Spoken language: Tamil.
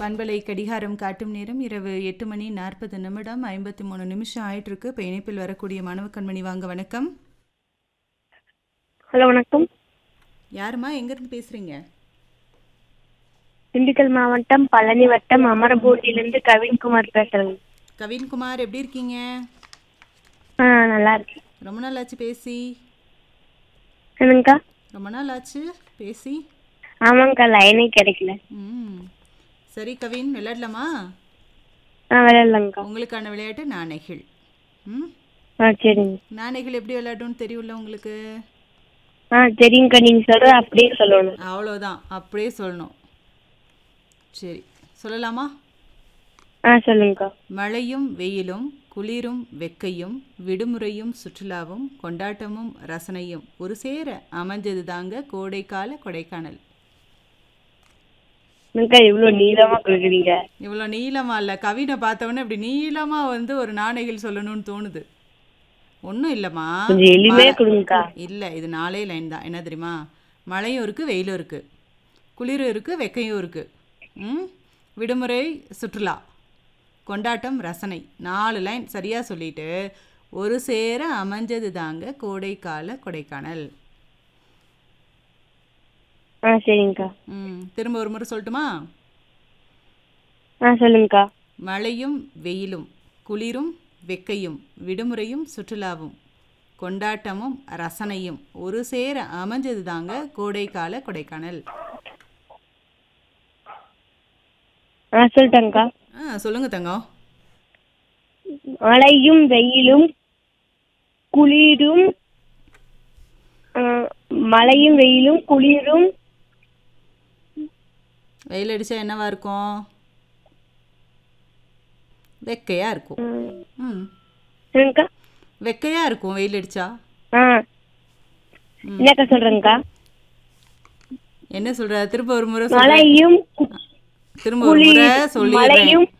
பண்பலை கடிகாரம் காட்டும் நேரம் இரவு எட்டு மணி நாற்பது நிமிடம் ஐம்பத்தி மூணு நிமிஷம் ஆயிட்டு இருக்கு இப்போ இணைப்பில் வரக்கூடிய மாணவ கண்மணி வாங்க வணக்கம் ஹலோ வணக்கம் யாருமா எங்கேருந்து பேசுறீங்க திண்டுக்கல் மாவட்டம் பழனி வட்டம் அமரபூரிலிருந்து கவின்குமார் பேசுறேங்க கவின்குமார் எப்படி இருக்கீங்க ஆ நல்லா இருக்கேன் ரொம்ப நாள் ஆச்சு பேசி என்னங்கக்கா ரொம்ப நாள் ஆச்சு பேசி ஆமாங்கக்கா லைனே கிடைக்கல ம் சரி கவின் விளையாடலாமா ஆ விளையாடலாங்கக்கா உங்களுக்கான விளையாட்டு நாணைகள் ம் ஆ சரிங்க நாணைகள் எப்படி விளையாடும்னு தெரியும்ல உங்களுக்கு ஆ சரிங்கக்கா நீங்க சொல்றது அப்படியே சொல்லணும் அவ்வளோதான் அப்படியே சொல்லணும் சரி சொல்லலாமா ஆ சொல்லுங்கக்கா மழையும் வெயிலும் குளிரும் வெக்கையும் விடுமுறையும் சுற்றுலாவும் கொண்டாட்டமும் ரசனையும் ஒரு சேர அமைஞ்சது தாங்க கோடைக்கால கொடைக்கானல் என்னக்கா இவ்வளோ நீளமா கொடுக்குறீங்க இவ்வளோ நீளமா இல்லை கவினை பார்த்தவொடனே இப்படி நீளமாக வந்து ஒரு நாணைகள் சொல்லணும்னு தோணுது ஒன்றும் இல்லைம்மா கொஞ்சம் எளிமையா கொடுங்கக்கா இல்லை இது நாலே லைன் தான் என்ன தெரியுமா மழையும் இருக்குது வெயிலும் இருக்குது குளிரும் இருக்குது வெக்கையும் இருக்குது ம் விடுமுறை சுற்றுலா கொண்டாட்டம் ரசனை நாலு லைன் சரியாக சொல்லிட்டு ஒரு சேர அமைஞ்சது தாங்க கோடைக்கால கொடைக்கானல் ஆ சரிங்கக்கா ம் திரும்ப ஒரு முறை சொல்லட்டுமா ஆ சொல்லுங்கக்கா மழையும் வெயிலும் குளிரும் வெக்கையும் விடுமுறையும் சுற்றுலாவும் கொண்டாட்டமும் ரசனையும் ஒரு சேர அமைஞ்சது தாங்க கோடைக்கால கொடைக்கானல் ஆ சொல்லிட்டேங்கக்கா ஆ சொல்லுங்க தங்கம் மழையும் வெயிலும் குளிரும் ஆ, மழையும் வெயிலும் குளிரும் வெயில் அடிச்சா என்னவா இருக்கும் வெக்கையா இருக்கும் ம், ம் என்னங்கக்கா வெக்கையா இருக்கும் வெயில் அடிச்சா ஆ என்னக்கா சொல்றேங்கக்கா என்ன சொல்ற திரும்ப ஒரு முறை சொல்ற மழையும் கு- திரும்ப ஒரு முறை சொல்லிடுறேன் மழையும்